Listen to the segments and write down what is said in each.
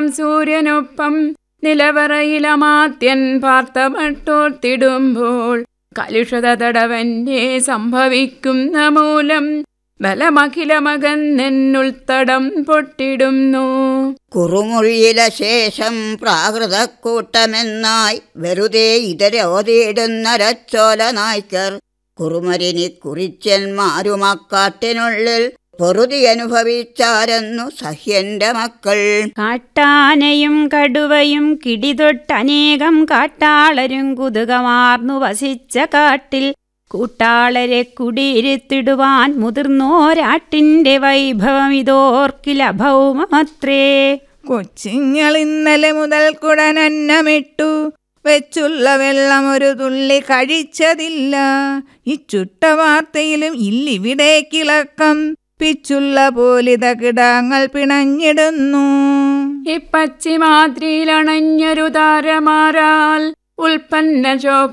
സൂര്യനൊപ്പം നിലവറയിലമാത്യൻ പാർത്തമട്ടോർത്തിടുമ്പോൾ കലുഷത തടവന്റെ സംഭവിക്കുന്ന മൂലം ബലമഖിലമകന്നെന്നുൾത്തടം പൊട്ടിടുന്നു കുറുമൊഴിയിലെ ശേഷം പ്രാകൃതക്കൂട്ടമെന്നായി വെറുതെ ഇതരോതിയിടുന്നരച്ചോല നായ്ക്കർ കുറുമരിനി കുറിച്ചന്മാരുമക്കാട്ടിനുള്ളിൽ പൊറുതി അനുഭവിച്ചാരെന്നു സഹ്യന്റെ മക്കൾ കാട്ടാനയും കടുവയും കിടിതൊട്ടനേകം കാട്ടാളരും കുതുകമാർന്നു വസിച്ച കാട്ടിൽ കൂട്ടാളരെ കുടിയിരുത്തിടുവാൻ മുതിർന്നോരാട്ടിന്റെ വൈഭവം ഇതോർക്കില ഭൗമമത്രേ കൊച്ചിങ്ങൾ ഇന്നലെ മുതൽ കുടനന്നമിട്ടു വെച്ചുള്ള വെള്ളം ഒരു തുള്ളി കഴിച്ചതില്ല ഈ ചുട്ട വാർത്തയിലും ഇല്ലിവിടെ കിളക്കം പിച്ചുള്ള പോലിത കിടാങ്ങൾ പിണഞ്ഞിടുന്നു ഈ പശ്ചിമാദ്രിയിലണഞ്ഞൊരു താരമാരാൽ ഉൽപ്പന്ന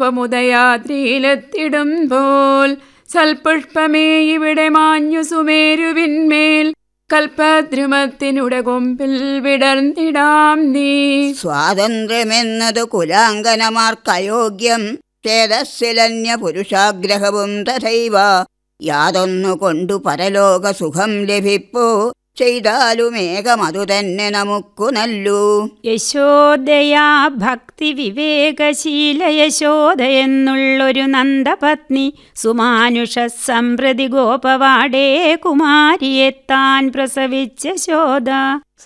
ശോഭമുദയാദ്രിയിലെത്തിടുമ്പോൾ സൽപുഷ്പമേ ഇവിടെ മാഞ്ഞു സുമേരുവിന്മേൽ കൽപ്പദ്രുമത്തിനുടെ കൊമ്പിൽ വിടർന്നിടാം നീ സ്വാതന്ത്ര്യമെന്നത് കുലാങ്കനമാർക്കയോഗ്യം ചേതസ്സിലന്യ പുരുഷാഗ്രഹവും തഥൈവ യാതൊന്നു കൊണ്ടു പരലോക സുഖം ലഭിപ്പോ ചെയ്താലുമേകമതു തന്നെ നമുക്കു നല്ലൂ യശോദയാ ഭക്തി വിവേകശീല യശോദ എന്നുള്ളൊരു നന്ദപത്നി സുമാനുഷ സംപ്രതി ഗോപവാടേ കുമാരിയെ താൻ പ്രസവിച്ച ശോധ